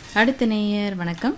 அடுத்த நேயர் வணக்கம்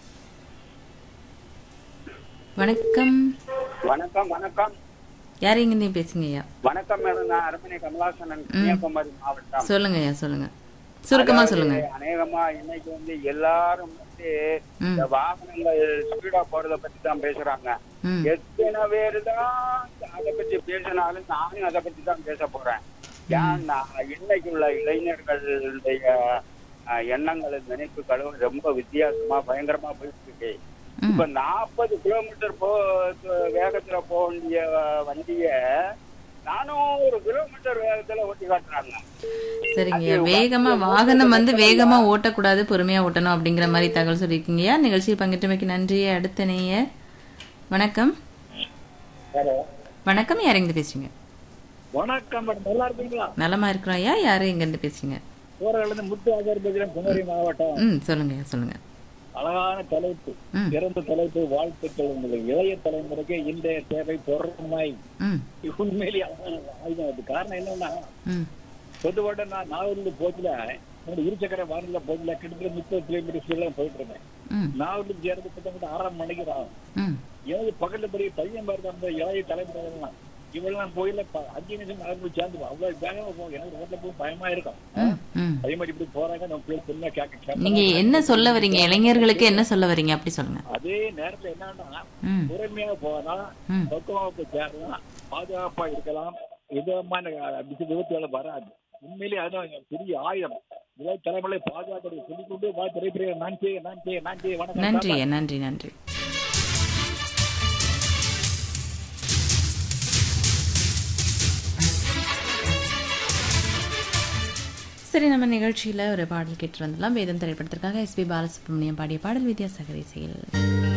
வணக்கம் வணக்கம் வணக்கம் யார் எங்கேருந்து பேசுங்க ஐயா வணக்கம் மேடம் நான் அரண்மனை கமலாசனன் கன்னியாகுமரி மாவட்டம் சொல்லுங்க ஐயா சொல்லுங்க சுருக்கமா அதாவது சொல்லுங்க அநேகமா இன்னைக்கு வந்து எல்லாரும் வந்து ம் இந்த வாகனங்கள் ஸ்பீடா போறத பத்தி தான் பேசுறாங்க ம் எத்தனை பேரு தான் அதை பத்தி பேசினாலும் நானும் அதை பத்தி தான் பேச போறேன் ஏன்னா இன்னைக்கு உள்ள இளைஞர்களுடைய அஹ், எண்ணங்கள் நினைப்புகளும் ரொம்ப வித்தியாசமா பயங்கரமா போயிட்டு இருக்கு ம் இப்ப நாற்பது கிலோமீட்டர் போ வேகத்துல போக வேண்டிய வண்டிய நானூறு கிலோமீட்டர் வேகத்துல ஓட்டி காட்டுறாங்க சரிங்க ஐயா வேகமா வாகனம் வந்து வேகமா ஓட்டக்கூடாது பொறுமையா ஓட்டணும் அப்படிங்கிற மாதிரி தகவல் சொல்லியிருக்கீங்கய்யா நிகழ்ச்சியில் பங்கேற்றமைக்கு நன்றி அடுத்த நேயர் வணக்கம் வணக்கம் யார் எங்க பேசுறீங்க வணக்கம் மேடம் நல்லா இருக்கீங்களா நலமா இருக்கிறோம் ஐயா யாரு எங்க இருந்து பேசுறீங்க போராளிலிருந்து முத்து ஆதார் குமரி மாவட்டம் ம் சொல்லுங்க ஐயா சொல்லுங்க அழகான தலைப்பு ம் சிறந்த தலைப்பு வாழ்த்துக்கள் உங்களுக்கு இளைய தலைமுறைக்கு இன்றைய தேவை பொருளாய் ம் உண்மையிலேயே அழகான ஆயுதம் அது காரணம் என்னன்னா ம் பொதுவாக நான் நாகூர்ல போச்சுல என்னோட இருசக்கர வாகனத்துல போச்சுல கிட்டத்தட்ட முப்பது கிலோமீட்டர் ஸ்பீட்ல போயிட்டு இருந்தேன் ம் நாகூர்ல சேர்ந்து கிட்டத்தட்ட ஆறரை மணிக்கு தான் ம் எனக்கு பக்கத்துல பெரிய பையன் பாருங்க அந்த இளைய தலைமுறை இவெல்லாம் கோயில ப- அஞ்சு நிமிஷம் நடந்து சேர்ந்து அவ்வளவு வேகமா போகும் எனக்கு ரோட்ல போய் பயமா இருக்கும் ம் ம் அதே மாதிரி இப்படி போறாங்க நம்ம பிள்ளை சொன்னா கேட்க கேட்க நீங்க என்ன சொல்ல வரீங்க இளைஞர்களுக்கு என்ன சொல்ல வரீங்க அப்படி சொல்லுங்க அதே நேரத்துல என்னன்னா ம் பொறுமையா போனா ம் பக்குவமா போய் சேரலாம் பாதுகாப்பா இருக்கலாம் விதமான விபத்து விபத்துகளை வராது உண்மையிலேயே அதுதான் பெரிய ஆயுதம் இளைய தலைமுறை பாதுகாக்கிறது சொல்லிக்கொண்டு வா திரைப்பிரியா நான் செய்ய நான் செய்ய நான் செய்ய வணக்கம் நன்றி நன்றி நன்றி சரி நம்ம நிகழ்ச்சியில ஒரு பாடல் கேட்டு வந்துடலாம் வேதம் திரைப்படத்திற்காக எஸ்பி பாலசுப்ரமணியம் பாடிய பாடல் வித்யாசாகர் இசையில்